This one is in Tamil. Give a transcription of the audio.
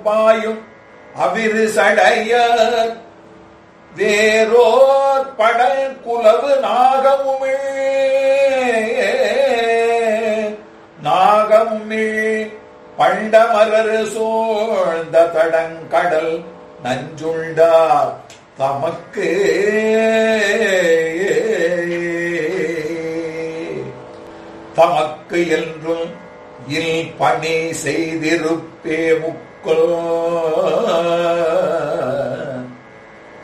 பாயும் அவிரு சடைய வேரோர் படல் குலவு நாகமுமிழ் நாகமுமிழ் பண்டமரரு சூழ்ந்த தடங்கடல் நஞ்சுண்டார் தமக்கு தமக்கு என்றும் இல் பணி செய்திருப்பே முக்கோ